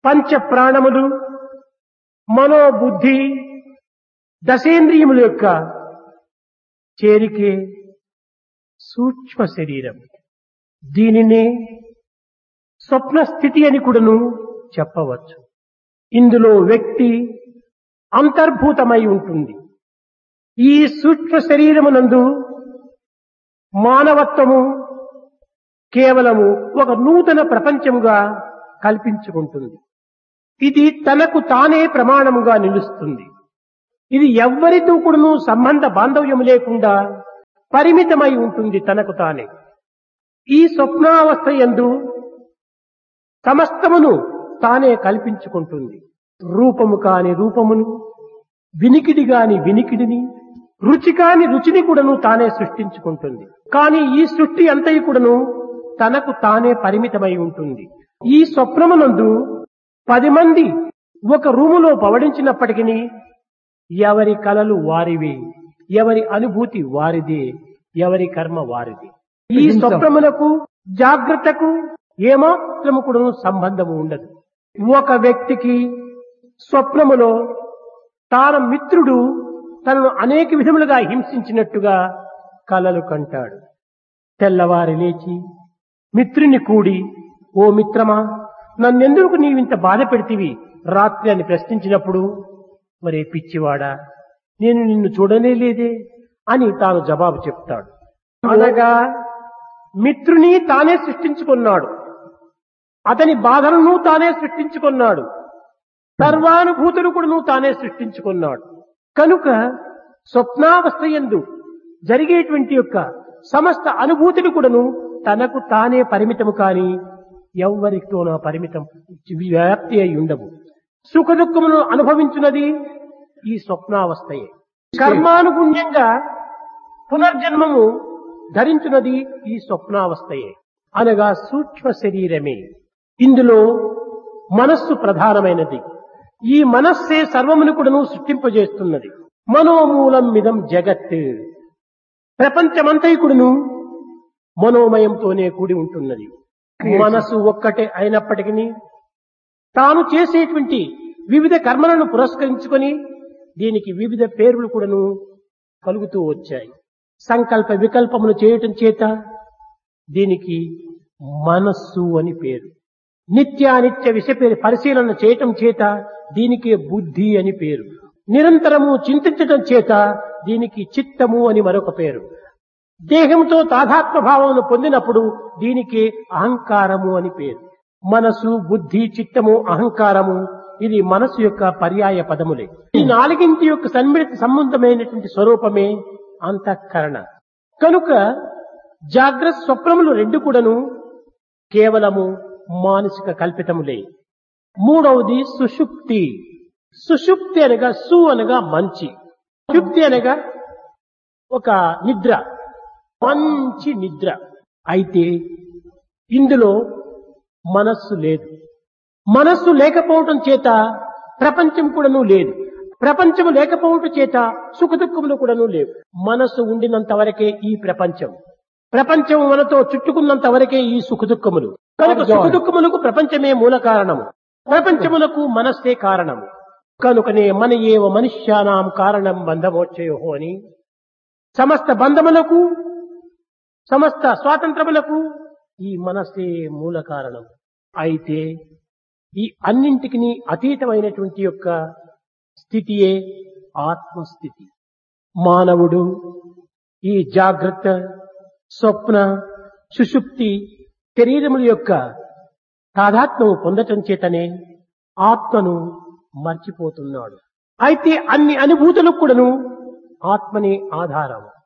పంచ ప్రాణములు మనోబుద్ధి దశేంద్రియముల యొక్క చేరికే సూక్ష్మ శరీరం దీనినే స్వప్న స్థితి అని కూడాను చెప్పవచ్చు ఇందులో వ్యక్తి అంతర్భూతమై ఉంటుంది ఈ సూక్ష్మ శరీరమునందు మానవత్వము కేవలము ఒక నూతన ప్రపంచముగా కల్పించుకుంటుంది ఇది తనకు తానే ప్రమాణముగా నిలుస్తుంది ఇది ఎవ్వరితో కూడాను సంబంధ బాంధవ్యము లేకుండా పరిమితమై ఉంటుంది తనకు తానే ఈ స్వప్నావస్థ ఎందు సమస్తమును తానే కల్పించుకుంటుంది రూపము కాని రూపమును వినికిడి గాని వినికిడిని రుచి కాని రుచిని కూడాను తానే సృష్టించుకుంటుంది కానీ ఈ సృష్టి అంతయు కూడాను తనకు తానే పరిమితమై ఉంటుంది ఈ స్వప్నమునందు పది మంది ఒక రూములో పవడించినప్పటికీ ఎవరి కలలు వారివే ఎవరి అనుభూతి వారిదే ఎవరి కర్మ వారిది ఈ స్వప్నములకు జాగ్రత్తకు ఏమాత్రము కూడా సంబంధము ఉండదు ఒక వ్యక్తికి స్వప్నములో తాన మిత్రుడు తనను అనేక విధములుగా హింసించినట్టుగా కలలు కంటాడు తెల్లవారి లేచి మిత్రుని కూడి ఓ మిత్రమా నన్నెందుకు నీవింత బాధ పెడితివి రాత్రి అని ప్రశ్నించినప్పుడు మరే పిచ్చివాడా నేను నిన్ను చూడనే లేదే అని తాను జవాబు చెప్తాడు అనగా మిత్రుని తానే సృష్టించుకున్నాడు అతని బాధలను తానే సృష్టించుకున్నాడు సర్వానుభూతులు కూడా తానే సృష్టించుకున్నాడు కనుక స్వప్నావస్థ ఎందు జరిగేటువంటి యొక్క సమస్త అనుభూతులు కూడాను తనకు తానే పరిమితము కాని ఎవ్వరితోనో పరిమితం వ్యాప్తి అయి ఉండవు సుఖ దుఃఖమును అనుభవించున్నది ఈ స్వప్నావస్థయే కర్మానుగుణ్యంగా పునర్జన్మము ధరించున్నది ఈ స్వప్నావస్థయే అనగా సూక్ష్మ శరీరమే ఇందులో మనస్సు ప్రధానమైనది ఈ మనస్సే సర్వమును కూడాను సృష్టింపజేస్తున్నది మనోమూలం మిదం జగత్ ప్రపంచమంతైకుడును మనోమయంతోనే కూడి ఉంటున్నది మనసు ఒక్కటే అయినప్పటికీ తాను చేసేటువంటి వివిధ కర్మలను పురస్కరించుకొని దీనికి వివిధ పేర్లు కూడాను కలుగుతూ వచ్చాయి సంకల్ప వికల్పములు చేయటం చేత దీనికి మనస్సు అని పేరు నిత్యానిత్య విష పరిశీలన చేయటం చేత దీనికి బుద్ధి అని పేరు నిరంతరము చింతించటం చేత దీనికి చిత్తము అని మరొక పేరు దేహంతో తాదాత్మ భావమును పొందినప్పుడు దీనికి అహంకారము అని పేరు మనసు బుద్ధి చిత్తము అహంకారము ఇది మనసు యొక్క పర్యాయ పదములే ఈ నాలుగింటి యొక్క సన్మిళిత సంబంధమైనటువంటి స్వరూపమే అంతఃకరణ కనుక జాగ్రత్త స్వప్నములు రెండు కూడాను కేవలము మానసిక కల్పితములే మూడవది సుషుప్తి సుషుప్తి అనగా సు అనగా మంచి సుషుప్తి అనగా ఒక నిద్ర మంచి నిద్ర అయితే ఇందులో మనస్సు లేదు మనస్సు లేకపోవటం చేత ప్రపంచం కూడాను లేదు ప్రపంచము లేకపోవటం చేత సుఖ దుఃఖములు కూడాను లేవు మనస్సు ఉండినంత వరకే ఈ ప్రపంచం ప్రపంచం మనతో చుట్టుకున్నంత వరకే ఈ సుఖ దుఃఖములు కనుక సుఖ దుఃఖములకు ప్రపంచమే మూల కారణము ప్రపంచములకు మనస్సే కారణము కనుకనే మన ఏవ మనుష్యానాం కారణం బంధమోచ్చయో అని సమస్త బంధములకు సమస్త స్వాతంత్రములకు ఈ మనస్సే మూల కారణం అయితే ఈ అన్నింటికి అతీతమైనటువంటి యొక్క స్థితియే ఆత్మస్థితి మానవుడు ఈ జాగ్రత్త స్వప్న సుషుప్తి శరీరముల యొక్క తాదాత్మము పొందటం చేతనే ఆత్మను మర్చిపోతున్నాడు అయితే అన్ని అనుభూతులకు కూడాను ఆత్మనే ఆధారం